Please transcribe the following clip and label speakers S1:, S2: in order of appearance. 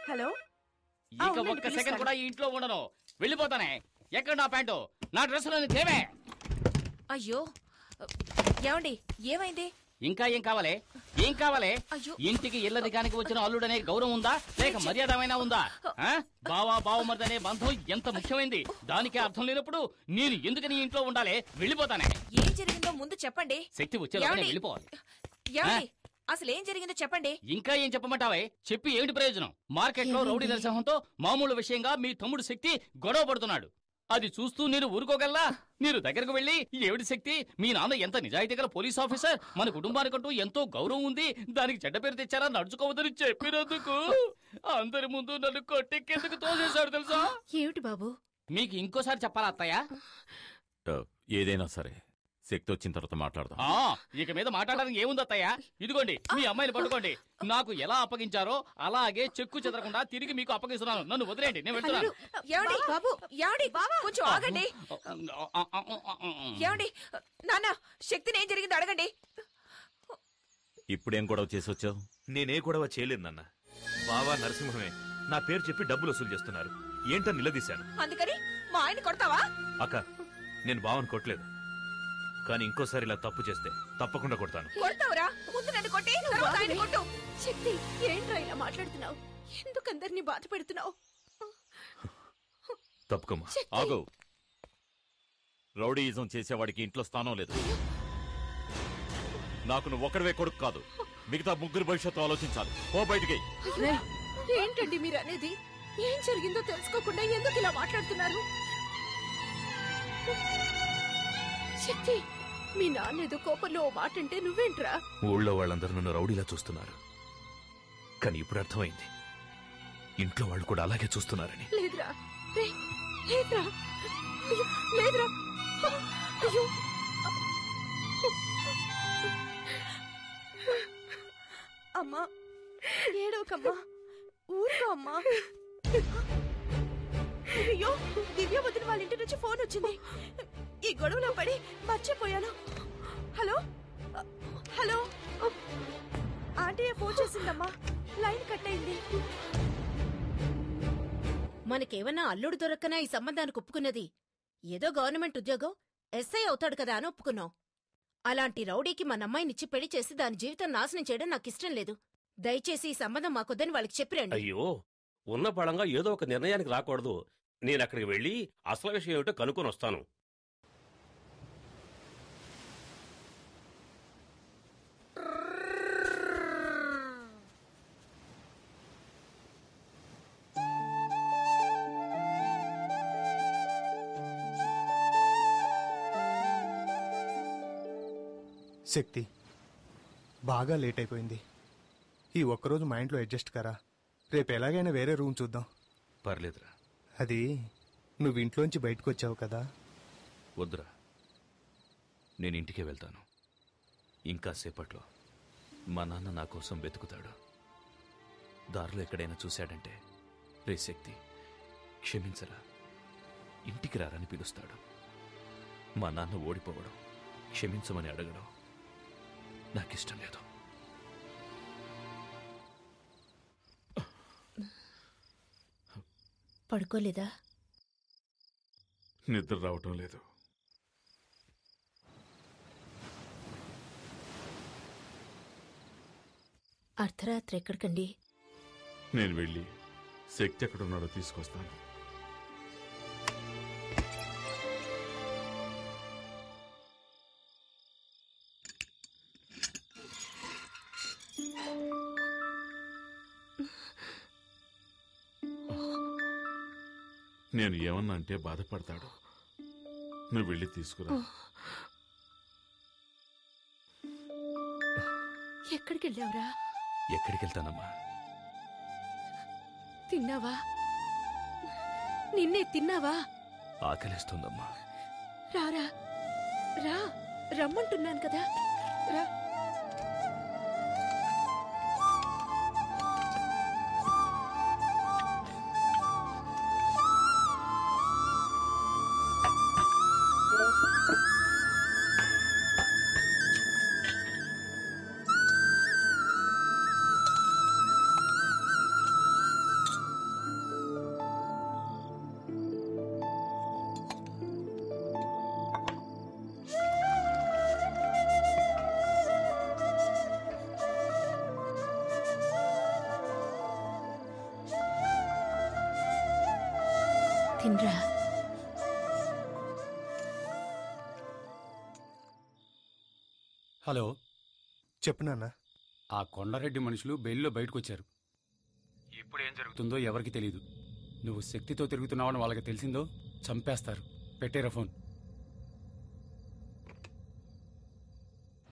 S1: Hello
S2: ఇక
S1: ఉండండి,
S2: ఒక్క సెకండ్
S1: పిలుస్తాను.
S2: కూడా ఈ ఇంట్లో ఉండను వెళ్ళిపోతానే ఎక్కడ నా ప్యాంటు నా డ్రెస్సులోని తేవే
S1: అయ్యో ఏమండి ఏమైంది
S2: ఇంకా ఏం కావాలి ఏం కావాలి
S1: అయ్యో.
S2: ఇంటికి ఇల్లరికానికి వచ్చిన అల్లుడనే గౌరవం ఉందా లేక మర్యాదమైనా ఉందా ఆ? బావా బావమరిదనే బంధం ఎంత ముఖ్యమైంది దానికే అర్థం లేనప్పుడు నేను ఎందుకని ఈ ఇంట్లో ఉండాలి వెళ్ళిపోతానే
S1: ఏం జరిగిందో ముందు చెప్పండి
S2: శక్తి వచ్చేలోనే
S1: ఏమండి?
S2: వెళ్ళిపోవాలి
S1: ఏమండి అసలు ఏం జరిగిందో చెప్పండి
S2: ఇంకా ఏం చెప్పమంటావే చెప్పి ఏమిటి ప్రయోజనం మార్కెట్ లో రౌడీ నరసింహంతో మామూలు విషయంగా మీ తమ్ముడు శక్తి గొడవ పడుతున్నాడు అది చూస్తూ నేను ఊరుకోగలలా మీరు దగ్గరకు వెళ్ళి ఏమిటి శక్తి మీ నాన్న ఎంత నిజాయితీ గల పోలీస్ ఆఫీసర్ మన కుటుంబానికంటూ ఎంతో గౌరవం ఉంది దానికి చెడ్డ పేరు తెచ్చారా నడుచుకోవద్దని చెప్పినందుకు అందరి ముందు నన్ను కొట్టెక్కేందుకు తోసేశాడు తెలుసా
S3: ఏమిటి బాబు
S2: మీకు ఇంకోసారి చెప్పాలా అత్తయ్య
S4: ఆ, ఏదైనా సరే శక్తి వచ్చిన తర్వాత మాట్లాడదాం
S2: ఆ ఇక మీద మాట్లాడడానికి ఏముంది అత్తయ్య ఇదిగోండి మీ అమ్మాయిని పట్టుకోండి నాకు ఎలా అప్పగించారో అలాగే చెక్కు చెదరకుండా తిరిగి మీకు అప్పగిస్తున్నాను నన్ను వదిలేయండి నేను వెళ్తున్నాను
S1: ఏమండి బాబు ఏమండి కొంచెం ఆగండి ఏమండి నాన్న శక్తిని ఏం జరిగిందో అడగండి
S4: ఇప్పుడేం గొడవ చేసి వచ్చావు
S5: నేనే గొడవ చేయలేదు నాన్న బావా నరసింహమే నా పేరు చెప్పి డబ్బులు వసూలు చేస్తున్నారు ఏంటని నిలదీశాను
S1: అందుకని మా ఆయన కొడతావా
S5: అక్క నేను బావని కొట్టలేదు కానీ ఇంకోసారి ఇలా తప్పు చేస్తే తప్పకుండా కొడతాను
S1: కొడతావురా ముందు నన్ను కొట్టి తర్వాత ఆయన కొట్టు
S3: శక్తి ఏంట్రా ఇలా మాట్లాడుతున్నావు ఎందుకు అందరినీ బాధ పెడుతున్నావు
S5: తప్పుకోమ్మా
S4: ఆగు రౌడీయిజం చేసేవాడికి ఇంట్లో స్థానం లేదు నాకు నువ్వు ఒక్కడివే కొడుకు కాదు మిగతా ముగ్గురు భవిష్యత్తు ఆలోచించాలి ఓ బయటికి
S3: ఏంటండి మీరు అనేది ఏం జరిగిందో తెలుసుకోకుండా ఎందుకు ఇలా మాట్లాడుతున్నారు శక్తి మీ నాన్న ఏదో కోపంలో ఓ మాట అంటే నువ్వేంట్రా
S5: ఊళ్ళో వాళ్ళందరూ నన్ను రౌడీలా చూస్తున్నారు కానీ ఇప్పుడు అర్థమైంది ఇంట్లో వాళ్ళు కూడా అలాగే చూస్తున్నారని
S3: లేదురా రే, లేదురా అయ్యో, లేదురా అయ్యో
S1: అమ్మా ఏడవకమ్మా ఊరుకో అమ్మా అయ్యో దివ్య వదిన వాళ్ళ ఇంటి నుంచి ఫోన్ వచ్చింది ఈ గొడవలో పడి మర్చిపోయాను హలో హలో ఆంటీ ఫోన్ చేసిందమ్మా లైన్ కట్ అయింది
S3: మనకేమన్నా అల్లుడు దొరక్కనా ఈ సంబంధానికి ఒప్పుకున్నది ఏదో గవర్నమెంట్ ఉద్యోగం ఎస్ఐ అవుతాడు కదా అని ఒప్పుకున్నాం అలాంటి రౌడీకి మన అమ్మాయినిచ్చి పెళ్లి చేసి దాని జీవితం నాశనం చేయడం నాకు ఇష్టం లేదు దయచేసి ఈ సంబంధం మాకొద్దని వాళ్ళకి చెప్పిరండి
S6: అయ్యో ఉన్న పళంగా ఏదో ఒక నిర్ణయానికి రాకూడదు నేను అక్కడికి వెళ్ళి అసలు విషయం ఏమిటో కనుక్కొని వస్తాను
S7: శక్తి బాగా లేట్ అయిపోయింది ఈ ఒక్కరోజు మా ఇంట్లో అడ్జస్ట్ కరా రేపు ఎలాగైనా వేరే రూమ్ చూద్దాం
S5: పర్లేదురా
S7: అది నువ్వు ఇంట్లోంచి బయటకు వచ్చావు కదా
S5: వద్దురా నేను ఇంటికే వెళ్తాను ఇంకా సేపట్లో మా నాన్న నా కోసం వెతుకుతాడు దారిలో ఎక్కడైనా చూశాడంటే రే శక్తి క్షమించరా ఇంటికి రారని పిలుస్తాడు మా నాన్న ఓడిపోవడం క్షమించమని అడగడం నాకిష్టం లేదు
S3: పడుకోలేదా
S8: నిద్ర రావటం లేదు
S3: అర్ధరాత్రి ఎక్కడికండి
S8: నేను వెళ్ళి శక్తి ఎక్కడున్నాడో తీసుకొస్తాను నేను ఏమన్నా అంటే బాధపడతాడు నువ్వు వెళ్ళి తీసుకురా
S3: ఎక్కడికి వెళ్ళావురా
S5: ఎక్కడికి వెళ్తానమ్మా
S3: తిన్నావా నిన్నే తిన్నావా
S5: ఆకలిస్తుందమ్మా
S3: రారా రా రమ్మంటున్నాను కదా రా తినరా
S9: హలో
S7: చెప్పు నాన్న
S9: ఆ కొండారెడ్డి మనుషులు బెయిల్లో బయటకు వచ్చారు ఇప్పుడు ఏం జరుగుతుందో ఎవరికి తెలియదు నువ్వు శక్తితో తిరుగుతున్నావని వాళ్ళకి తెలిసిందో చంపేస్తారు పెట్టేరా ఫోన్